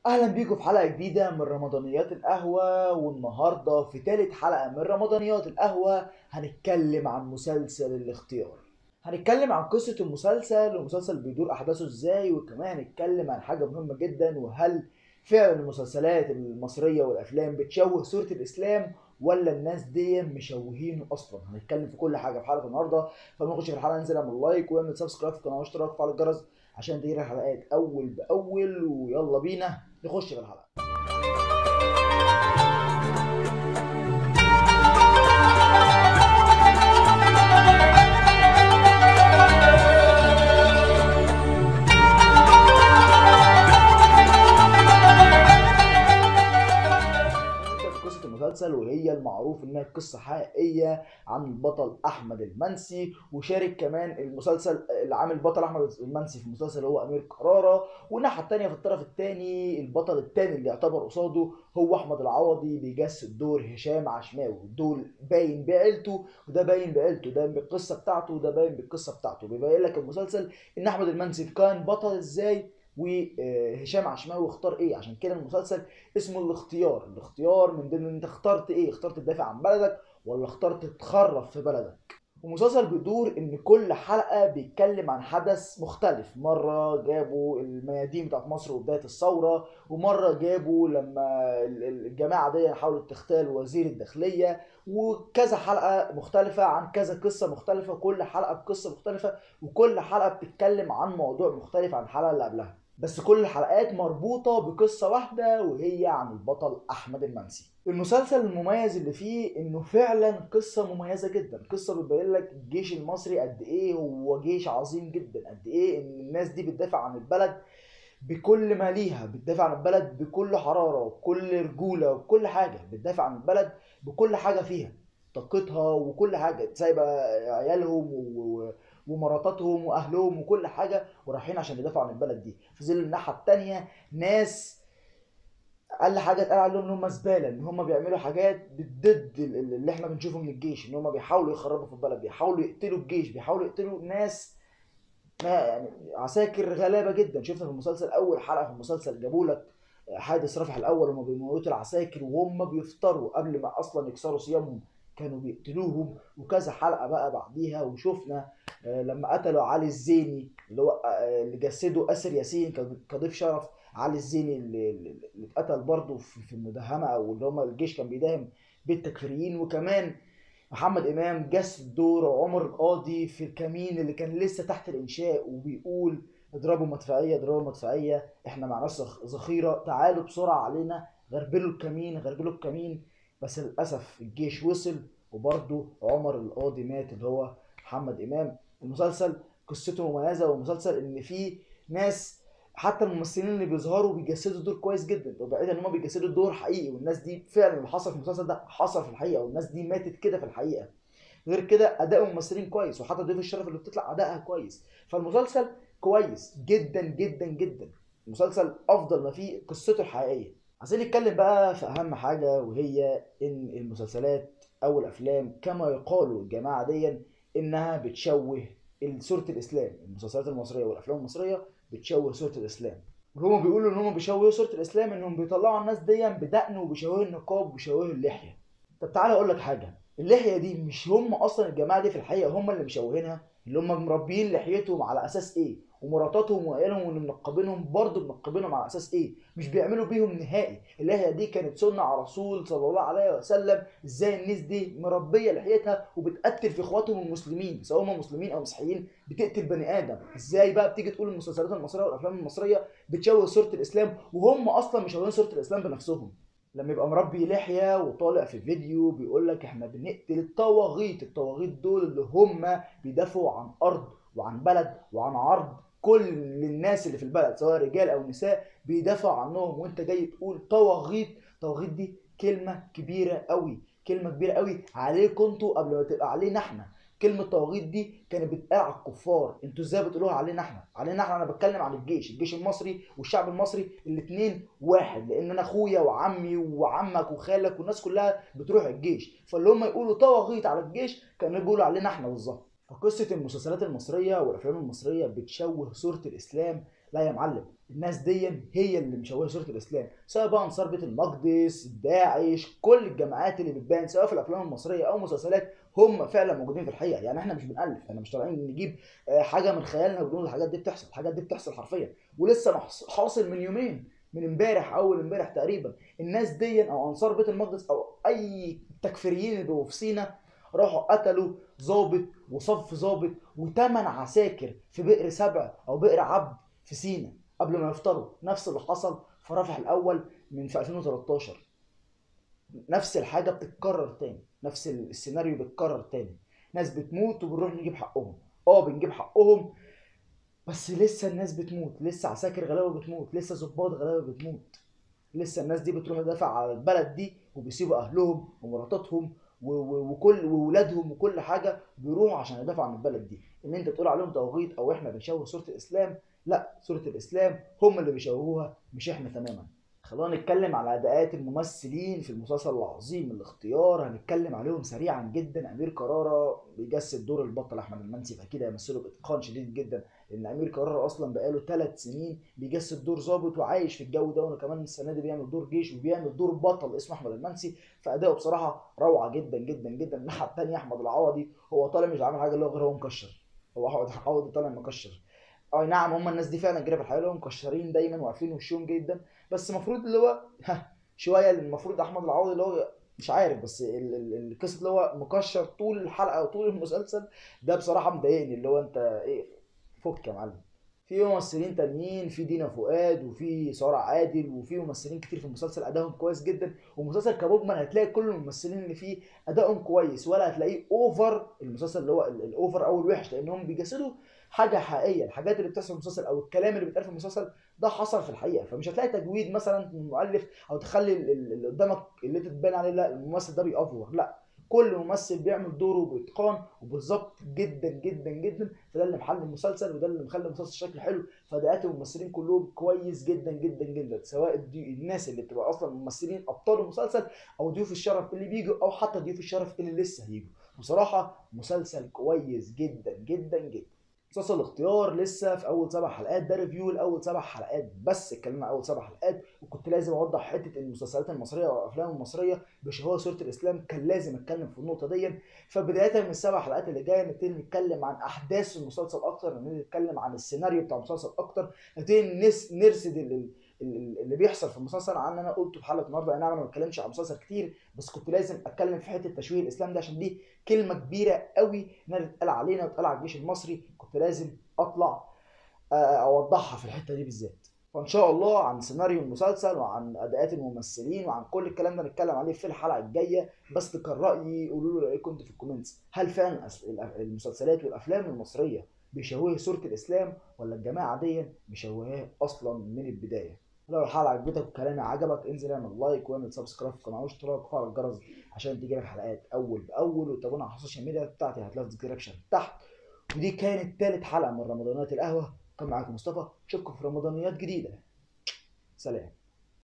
اهلا بيكم في حلقه جديده من رمضانيات القهوه والنهارده في تالت حلقه من رمضانيات القهوه هنتكلم عن مسلسل الاختيار هنتكلم عن قصه المسلسل والمسلسل بيدور احداثه ازاي وكمان هنتكلم عن حاجه مهمه جدا وهل فعلا المسلسلات المصريه والافلام بتشوه صوره الاسلام ولا الناس دي مشوهينه اصلا هنتكلم في كل حاجه في حلقه النهارده فنخش في الحلقه ننزل اعمل لايك واعمل سبسكرايب في القناه واشتراك وفعل الجرس عشان تجيلك الحلقات اول باول ويلا بينا نخش في الحلقه نبدأ في قصة المسلسل وهي المعروف انها قصة حقيقية عن البطل احمد المنسي وشارك كمان المسلسل اللي عامل البطل احمد المنسي في المسلسل هو امير كرارة والناحية التانية في الطرف التاني البطل التاني اللي يعتبر قصاده هو احمد العوضي بيجسد دور هشام عشماوي دول باين بعيلته وده باين بعيلته ده بالقصة بتاعته وده باين بالقصة بتاعته بيبين لك المسلسل ان احمد المنسي كان بطل ازاي وهشام عشماوي اختار ايه عشان كده المسلسل اسمه الاختيار الاختيار من ضمن انت اخترت ايه اخترت تدافع عن بلدك ولا اخترت تتخرف في بلدك المسلسل بيدور ان كل حلقة بيتكلم عن حدث مختلف مرة جابوا الميادين بتاعت مصر وبداية الثورة ومرة جابوا لما ال- ال- الجماعة دي حاولت تغتال وزير الداخلية وكذا حلقة مختلفة عن كذا قصة مختلفة كل حلقة بقصة مختلفة وكل حلقة بتتكلم عن موضوع مختلف عن الحلقة اللي قبلها بس كل الحلقات مربوطة بقصة واحدة وهي عن البطل أحمد المنسي المسلسل المميز اللي فيه انه فعلا قصة مميزة جدا قصة بتبين لك الجيش المصري قد ايه هو جيش عظيم جدا قد ايه ان الناس دي بتدافع عن البلد بكل ما ليها بتدافع عن البلد بكل حرارة وبكل رجولة وبكل حاجة بتدافع عن البلد بكل حاجة فيها طاقتها وكل حاجة سايبة عيالهم و- و- ومراتاتهم واهلهم وكل حاجة ورايحين عشان يدافعوا عن البلد دي في ظل الناحية التانية ناس اقل حاجه اتقال عليهم ان هم زباله ان هم بيعملوا حاجات ضد ال- ال- اللي احنا بنشوفه من الجيش ان هم بيحاولوا يخربوا في البلد بيحاولوا يقتلوا الجيش بيحاولوا يقتلوا ناس ما يعني عساكر غلابه جدا شفنا في المسلسل اول حلقه في المسلسل جابوا لك حادث رفح الاول وهم بيموتوا العساكر وهم بيفطروا قبل ما اصلا يكسروا صيامهم كانوا بيقتلوهم وكذا حلقه بقى بعديها وشفنا آه، لما قتلوا علي الزيني اللي هو آه، اللي جسده اسر ياسين كض- كضيف شرف علي الزيني اللي, اللي اللي اتقتل برضه في في المداهمه او اللي هم الجيش كان بيداهم بالتكفيريين وكمان محمد امام جسد دور عمر القاضي في الكمين اللي كان لسه تحت الانشاء وبيقول اضربوا مدفعيه اضربوا مدفعيه احنا معناش ذخ- ذخيره تعالوا بسرعه علينا غربلوا الكمين غربلوا الكمين بس للاسف الجيش وصل وبرضه عمر القاضي مات اللي هو محمد امام المسلسل قصته مميزه والمسلسل ان فيه ناس حتى الممثلين اللي بيظهروا بيجسدوا الدور كويس جدا وبعيدا ان هم بيجسدوا الدور حقيقي والناس دي فعلا اللي حصل في المسلسل ده حصل في الحقيقه والناس دي ماتت كده في الحقيقه غير كده اداء الممثلين كويس وحتى ضيوف الشرف اللي بتطلع ادائها كويس فالمسلسل كويس جدا جدا جدا المسلسل افضل ما فيه قصته الحقيقيه عايزين نتكلم بقى في اهم حاجه وهي ان المسلسلات او الافلام كما يقالوا الجماعه دي انها بتشوه صوره الاسلام المسلسلات المصريه والافلام المصريه بتشوه صوره الاسلام وهما بيقولوا ان هما بيشوهوا صوره الاسلام انهم بيطلعوا الناس دي بدقن وبيشوهوا النقاب وبيشوهوا اللحيه طب تعالى اقول لك حاجه اللحيه دي مش هم اصلا الجماعه دي في الحقيقه هم اللي مشوهينها اللي هم مربيين لحيتهم على اساس ايه ومراتاتهم وعيالهم واللي منقبينهم برضه منقبينهم على اساس ايه مش بيعملوا بيهم نهائي اللحيه دي كانت سنه على رسول صلى الله عليه وسلم ازاي الناس دي مربيه لحيتها وبتقتل في اخواتهم المسلمين سواء هم مسلمين او مسيحيين بتقتل بني ادم ازاي بقى بتيجي تقول المسلسلات المصريه والافلام المصريه بتشوه صوره الاسلام وهم اصلا مشوهين صوره الاسلام بنفسهم لما يبقى مربي لحيه وطالع في فيديو بيقول لك احنا بنقتل الطواغيت الطواغيت دول اللي هم بيدافعوا عن ارض وعن بلد وعن عرض كل الناس اللي في البلد سواء رجال او نساء بيدافعوا عنهم وانت جاي تقول طواغيت طواغيت دي كلمه كبيره قوي كلمه كبيره قوي عليكم انتوا قبل ما تبقى علينا احنا كلمه طواغيت دي كانت بتتقال على الكفار انتوا ازاي بتقولوها علينا احنا علينا احنا انا بتكلم عن الجيش الجيش المصري والشعب المصري الاثنين واحد لان انا اخويا وعمي وعمك وخالك والناس كلها بتروح الجيش فاللي هم يقولوا طواغيت على الجيش كانوا بيقولوا علينا احنا بالظبط فقصة المسلسلات المصرية والأفلام المصرية بتشوه صورة الإسلام لا يا معلم الناس دي هي اللي مشوهه صوره الاسلام سواء بقى انصار بيت المقدس داعش كل الجماعات اللي بتبان سواء في الافلام المصريه او مسلسلات هم فعلا موجودين في الحقيقه يعني احنا مش بنالف احنا مش طالعين نجيب آه، حاجه من خيالنا وبنقول الحاجات دي بتحصل الحاجات دي بتحصل حرفيا ولسه محص- حاصل من يومين من امبارح اول امبارح تقريبا الناس دي او انصار بيت المقدس او اي تكفيريين اللي بيبقوا في سينا راحوا قتلوا ظابط وصف ظابط وثمان عساكر في بئر سبع او بئر عبد في سينا قبل ما يفطروا نفس اللي حصل في رفح الاول من في 2013 نفس الحاجه بتتكرر تاني نفس السيناريو بيتكرر تاني ناس بتموت وبنروح نجيب حقهم اه بنجيب حقهم بس لسه الناس بتموت لسه عساكر غلابه بتموت لسه ظباط غلابه بتموت لسه الناس دي بتروح تدافع على البلد دي وبيسيبوا اهلهم ومراتاتهم و- و- وكل وولادهم وكل حاجه بيروحوا عشان يدافعوا عن البلد دي ان انت تقول عليهم توغيط او احنا بنشوه صوره الاسلام لا صوره الاسلام هم اللي بيشوهوها مش احنا تماما خلونا نتكلم على اداءات الممثلين في المسلسل العظيم الاختيار هنتكلم عليهم سريعا جدا امير كرارة بيجسد دور البطل احمد المنسي فاكيد هيمثله باتقان شديد جدا لان امير كرارة اصلا بقاله ثلاث سنين بيجسد دور ظابط وعايش في الجو ده وكمان السنه دي بيعمل دور جيش وبيعمل دور بطل اسمه احمد المنسي فاداؤه بصراحه روعه جدا جدا جدا الناحيه الثانيه احمد العوضي هو طالع مش عامل حاجه اللي هو غير هو مكشر هو احمد العوضي طالع مكشر اي نعم هم الناس دي فعلا كده في الحقيقه اللي هم مكشرين دايما وعارفين وشهم جدا بس المفروض اللي هو ها شويه المفروض احمد العوضي اللي هو مش عارف بس ال- ال- القصه اللي هو مكشر طول الحلقه وطول المسلسل ده بصراحه مضايقني اللي هو انت ايه فك يا معلم في ممثلين تانيين في دينا فؤاد وفي سارة عادل وفي ممثلين كتير في المسلسل ادائهم كويس جدا والمسلسل كمجمل هتلاقي كل الممثلين اللي فيه ادائهم كويس ولا هتلاقيه اوفر المسلسل اللي هو ال- الاوفر او الوحش لانهم بيجسدوا حاجه حقيقيه الحاجات اللي بتحصل في المسلسل او الكلام اللي بيتقال في المسلسل ده حصل في الحقيقه فمش هتلاقي تجويد مثلا من المؤلف او تخلي ال- ال- اللي قدامك اللي انت تبان عليه لا الممثل ده بيأفور لا كل ممثل بيعمل دوره باتقان وبالظبط جدا جدا جدا فده اللي محل المسلسل وده اللي مخلي المسلسل شكله حلو فاداءات الممثلين كلهم كويس جدا جدا جدا سواء الدي... الناس اللي بتبقى اصلا ممثلين ابطال المسلسل او ضيوف الشرف اللي بيجوا او حتى ضيوف الشرف اللي لسه هيجوا بصراحه مسلسل كويس جدا جدا جدا مسلسل الاختيار لسه في اول سبع حلقات ده ريفيو لاول سبع حلقات بس اتكلمنا عن اول سبع حلقات وكنت لازم اوضح حته المسلسلات المصريه والافلام المصريه بشهوه صوره الاسلام كان لازم اتكلم في النقطه دي فبدايه من السبع حلقات اللي جايه نبتدي نتكلم عن احداث المسلسل اكتر نبتدي نتكلم عن السيناريو بتاع المسلسل اكتر نبتدي نس- نرصد ال- ال- ال- اللي بيحصل في المسلسل عن انا قلته في حلقه النهارده اي نعم انا ما بتكلمش عن مسلسل كتير بس كنت لازم اتكلم في حته تشويه الاسلام ده عشان دي كلمه كبيره قوي انها تتقال علينا وتتقال على الجيش المصري كنت لازم اطلع آه، اوضحها في الحته دي بالذات فان شاء الله عن سيناريو المسلسل وعن اداءات الممثلين وعن كل الكلام ده نتكلم عليه في الحلقه الجايه بس كان رايي قولوا لي رايكم انتوا في الكومنتس هل فعلا الأس- الأ- المسلسلات والافلام المصريه بيشوهوا صوره الاسلام ولا الجماعه دي مشوهاه اصلا من البدايه لو الحلقه عجبتك وكلامي عجبك انزل اعمل لايك واعمل سبسكرايب في القناه واشتراك وفعل الجرس عشان تيجي لك حلقات اول باول وتابعونا على السوشيال ميديا بتاعتي هتلاقي في الديسكربشن تحت ودي كانت تالت حلقه من رمضانيات القهوه كان معاكم مصطفى اشوفكم في رمضانيات جديده سلام